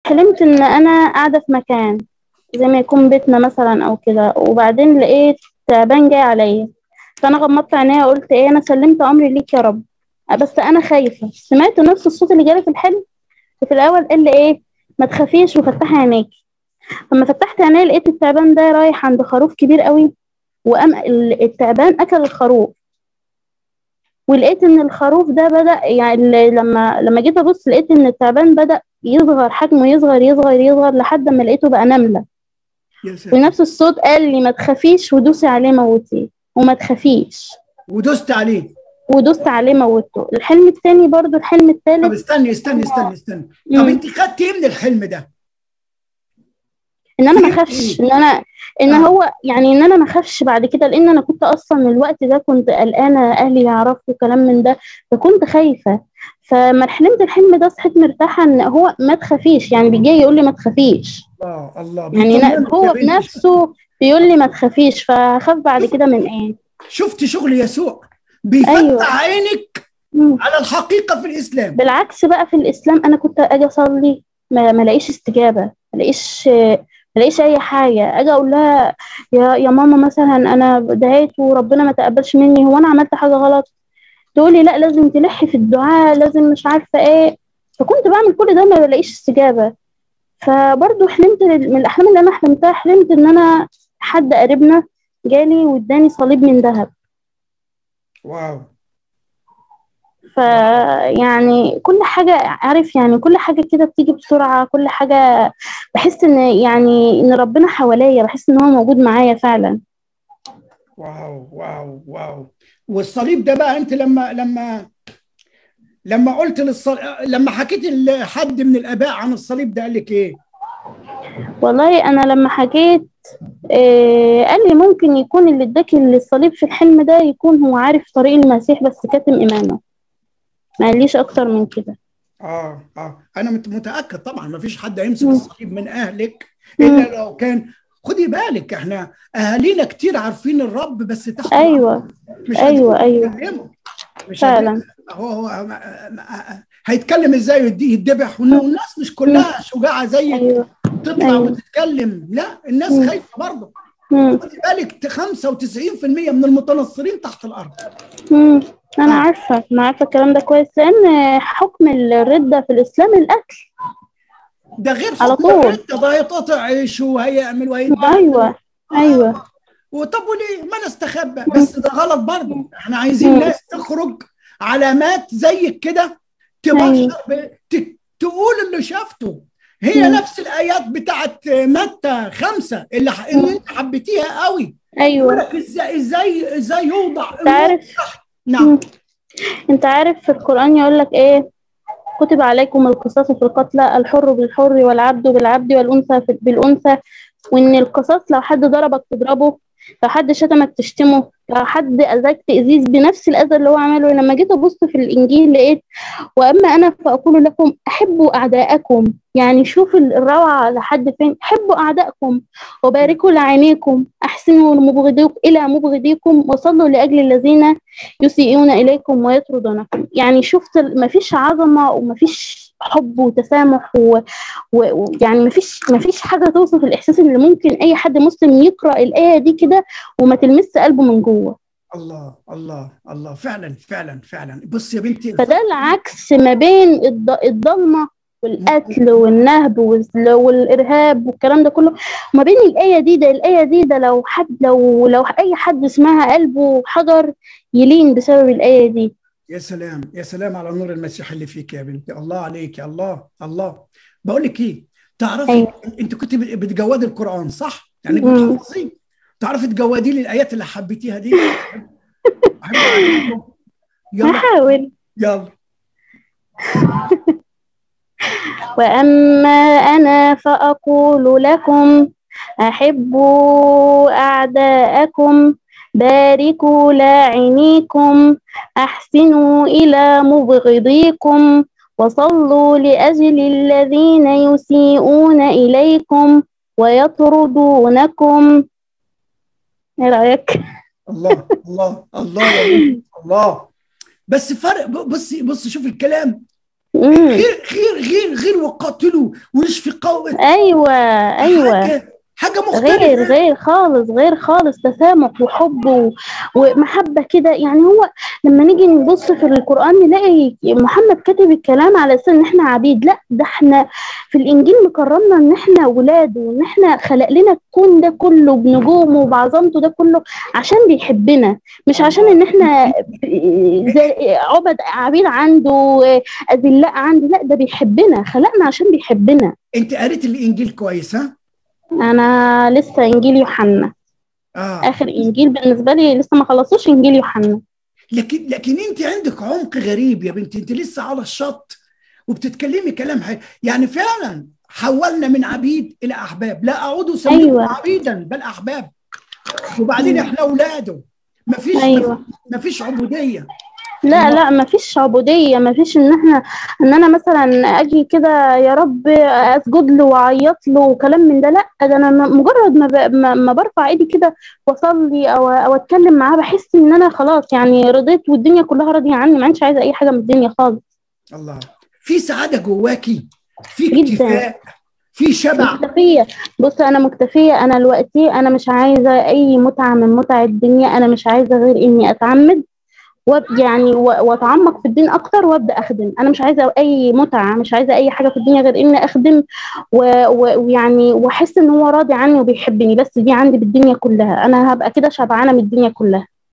حلمت ان انا قاعده في مكان زي ما يكون بيتنا مثلا او كده وبعدين لقيت تعبان جاي عليا فانا غمضت عينيا وقلت ايه انا سلمت امري ليك يا رب بس انا خايفه سمعت نفس الصوت اللي جالي في الحلم وفي الاول قال لي ايه ما تخافيش وفتحي عينيك لما فتحت عينيا لقيت التعبان ده رايح عند خروف كبير قوي وقام ال- التعبان اكل الخروف ولقيت ان الخروف ده بدا يعني ال- لما لما جيت ابص لقيت ان التعبان بدا يصغر حجمه يصغر يصغر يصغر لحد ما لقيته بقى نمله يا ساتر ونفس الصوت قال لي ما تخافيش ودوسي عليه موتيه وما تخافيش ودست عليه ودوست عليه موته الحلم التاني برضو الحلم طب التالت استني استني استني استني طب مم. انت خدتي ايه من الحلم ده؟ ان انا ما فهمت اخافش إيه؟ ان انا ان آه. هو يعني ان انا ما اخافش بعد كده لان انا كنت اصلا الوقت ده كنت قلقانه اهلي يعرفوا كلام من ده فكنت خايفه فما حلمت الحلم ده صحيت مرتاحه ان هو ما تخافيش يعني بيجي يقول لي ما تخافيش الله الله يعني نا- بيطمنك يا هو بنتي. بنفسه بيقول لي ما تخافيش فهخاف بعد كده من ايه شفت شغل يسوع بيفتح أيوة. عينك مم. على الحقيقه في الاسلام بالعكس بقى في الاسلام انا كنت اجي اصلي ما ما الاقيش استجابه ما الاقيش ما الاقيش اي حاجه اجي اقول لها يا يا ماما مثلا انا دعيت وربنا ما تقبلش مني هو انا عملت حاجه غلط تقولي لا لازم تلحي في الدعاء لازم مش عارفه ايه فكنت بعمل كل ده ما بلاقيش استجابه فبرضه حلمت من الاحلام اللي انا حلمتها حلمت ان انا حد قريبنا جالي واداني صليب من ذهب واو فيعني كل حاجة عارف يعني كل حاجة كده بتيجي بسرعة كل حاجة بحس ان يعني ان ربنا حواليا بحس ان هو موجود معايا فعلا واو واو واو والصليب ده بقى انت لما لما لما قلت للصليب لما حكيت لحد من الاباء عن الصليب ده قال لك ايه؟ والله انا لما حكيت آه قال لي ممكن يكون اللي اداك الصليب في الحلم ده يكون هو عارف طريق المسيح بس كاتم ايمانه ما قاليش اكتر من كده اه اه انا مت- متاكد طبعا ما فيش حد هيمسك مم. الصليب من اهلك مم. الا لو كان خدي بالك احنا اهالينا كتير عارفين الرب بس تحت ايوه مش أيوة، قادرين أيوة. يتكلموا. مش فعلا. قادرين. هو هو ما- ما- هيتكلم ازاي يدي- يتذبح والناس مش كلها شجاعه زيك ايوه تطلع أيوة. وتتكلم لا الناس مم. خايفه برضه مم. خدي بالك 95% من المتنصرين تحت الارض مم. انا آه. عارفة انا عارفة الكلام ده كويس لان حكم الردة في الاسلام القتل ده غير على حكم طول. الردة، ده هيتقطع عيشه وهيعمل وهيتبهدل ايوه ايوه وطب وليه ما نستخبى بس ده غلط برضه احنا عايزين مم. ناس تخرج علامات زيك كده تبشر ب... ت... تقول اللي شافته هي مم. نفس الايات بتاعت متى خمسة اللي, ح... اللي انت حبيتيها قوي يقول ايوه لك ازاي ازاي ازاي يوضع انت عارف نعم مم. انت عارف في القرآن يقول لك ايه كتب عليكم القصاص في القتلى الحر بالحر والعبد بالعبد والأنثى في- بالأنثى وإن القصاص لو حد ضربك تضربه لو حد شتمك تشتمه لو حد أذاك تأذيه بنفس الأذى اللي هو عمله لما جيت أبص في الإنجيل لقيت وأما أنا فأقول لكم أحبوا أعداءكم يعني شوف الروعة لحد فين حبوا أعداءكم وباركوا لعينيكم أحسنوا لمبغضيكم إلى مبغضيكم وصلوا لأجل الذين يسيئون إليكم ويطردونكم يعني شفت ال- مفيش عظمة ومفيش حب وتسامح و- و- ويعني مفيش مفيش حاجة توصف الإحساس اللي ممكن أي حد مسلم يقرأ الآية دي كده وما تلمس قلبه من جوه الله الله الله فعلا فعلا فعلا بص يا بنتي فده العكس ما بين الض- الضلمة والقتل والنهب وال- والإرهاب والكلام ده كله ما بين الآية دي ده الآية دي ده لو حد لو لو أي حد سمعها قلبه حجر يلين بسبب الآية دي يا سلام يا سلام على نور المسيح اللي فيك يا بنتي الله عليك يا الله الله بقول لك ايه تعرفي أيوة. انت انت كنت بتجودي القران صح يعني مم. بتحفظيه تعرفي تجودي لي الايات اللي حبيتيها دي أحب أعلمكم. يلا هحاول يلا وأما أنا فأقول لكم أحبوا أعداءكم باركوا لاعنيكم أحسنوا إلى مبغضيكم وصلوا لأجل الذين يسيئون إليكم ويطردونكم إيه رأيك؟ الله الله الله يا بنتي الله بس فرق بصي بصي شوف الكلام مم. غير غير غير غير وقاتلوا ويشفي قوم ايوه ايوه حاجه حاجه غير مختلفه غير خالص غير خالص تسامح وحب و- ومحبة كده يعني هو لما نيجي نبص في القرآن نلاقي محمد كاتب الكلام على أساس إن إحنا عبيد لا ده إحنا في الإنجيل مكرمنا إن إحنا ولاده وإن إحنا خلق لنا الكون ده كله بنجومه وبعظمته ده كله عشان بيحبنا مش عشان إن إحنا زي عبد عبيد عنده أذلاء عنده لا ده بيحبنا خلقنا عشان بيحبنا انت قريت الانجيل كويس ها أنا لسه إنجيل يوحنا اه اخر انجيل بالنسبه لي لسه ما خلصوش انجيل يوحنا لكن لكن انت عندك عمق غريب يا بنتي انت لسه على الشط وبتتكلمي كلام حي... يعني فعلا حولنا من عبيد الى احباب لا اعود اسميكم أيوة. عبيدا بل احباب وبعدين احنا اولاده مفيش ايوه مفيش عبوديه لا لا ما فيش عبوديه ما فيش ان احنا ان انا مثلا اجي كده يا رب اسجد له واعيط له وكلام من ده لا ده انا م- مجرد ما, ب... ما ما برفع ايدي كده واصلي او او اتكلم معاه بحس ان انا خلاص يعني رضيت والدنيا كلها راضيه عني ما عادش عايزه اي حاجه من الدنيا خالص الله في سعاده جواكي في جداً. اكتفاء في شبع مكتفية بص أنا مكتفية أنا دلوقتي أنا مش عايزة أي متعة من متع الدنيا أنا مش عايزة غير إني أتعمد وأب- يعني و- وأتعمق في الدين أكتر وأبدأ أخدم أنا مش عايزة أي متعة مش عايزة أي حاجة في الدنيا غير إني أخدم و- و- ويعني وأحس إن هو راضي عني وبيحبني بس دي عندي بالدنيا كلها أنا هبقى كده شبعانة من الدنيا كلها